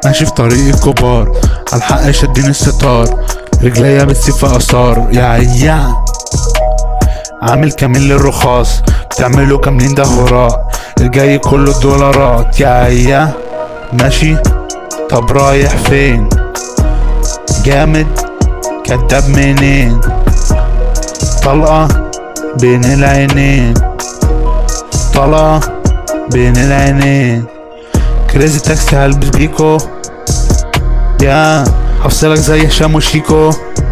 ماشي في طريق الكبار الحق شادين الستار رجليا بتسيب في اثار يا يا عامل كمين للرخاص بتعملوا كاملين ده هراء الجاي كله دولارات يا يا ماشي طب رايح فين جامد كداب منين طلقة بين العينين طلقة بين العينين كريزي تاكسي هلبس بيكو يا هفصلك زي هشام وشيكو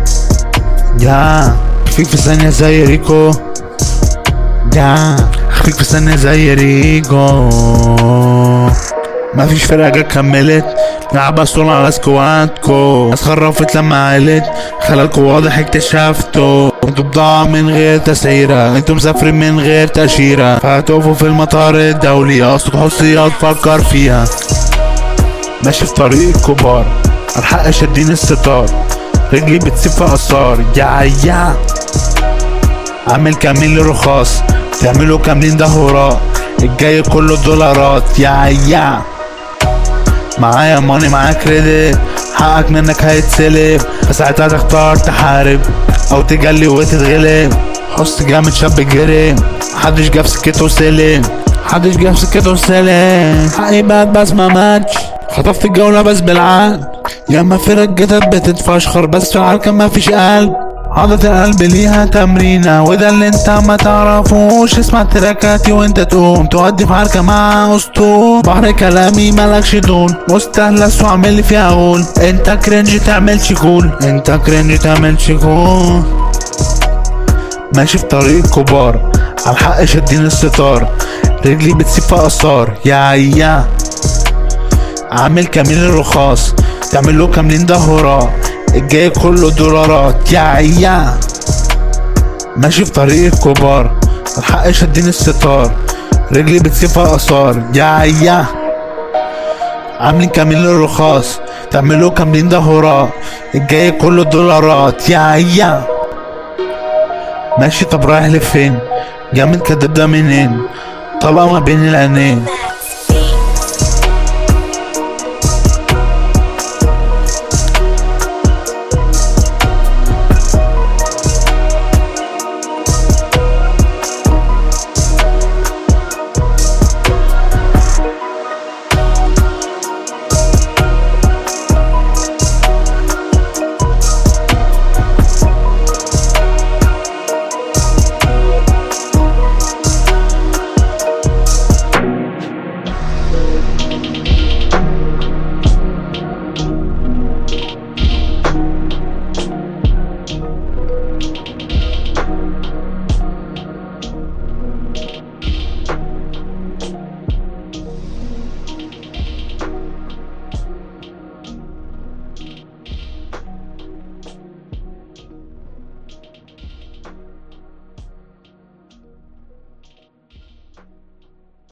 يا فيك في ثانية زي ريكو يا فيك في ثانية زي ريكو مفيش فرقة جت كملت لعبة صول على سكواتكو ناس خرفت لما علت خلالكوا واضح اكتشفتوا انتوا بضاعة من غير تسعيرة انتوا مسافرين من غير تأشيرة فهتقفوا في المطار الدولي اصل حصيات فكر فيها ماشي في طريق الكبار الحق شادين الستار رجلي بتسيب في اثار يا يا عامل كامل لرخاص تعملوا كاملين ده هراء الجاي كله دولارات يا يا معايا ماني معايا كريدت حقك منك هيتسلب فساعتها تختار تحارب او تجلي وتتغلب حس جامد شاب جري محدش جاب سكته وسلم محدش جاب سكته وسلم حقي بات بس ما ماتش خطفت الجولة بس بالعقل ياما فرق جتت بتتفشخر بس في العركة ما فيش قلب عضلة القلب ليها تمرينة وده اللي انت ما تعرفوش اسمع تراكاتي وانت تقوم تودي في حركة مع اسطول بحر كلامي ملكش دون مستهلس واعمل لي فيها غول انت كرنج تعملش كول انت كرنج تعملش كول ماشي في طريق كبار على الحق شادين الستار رجلي بتسيب في اثار يا يا عامل كامل الرخاص تعمل له كاملين ده هراء الجاي كله دولارات يا يا ماشي في طريق الكبار الحق شادين الستار رجلي بتسيب في اثار يا يا عاملين كامل الرخاص تعملوا كاملين ده هراء الجاي كله دولارات يا يا ماشي طب رايح لفين جامد كدب ده منين طلع ما بين العينين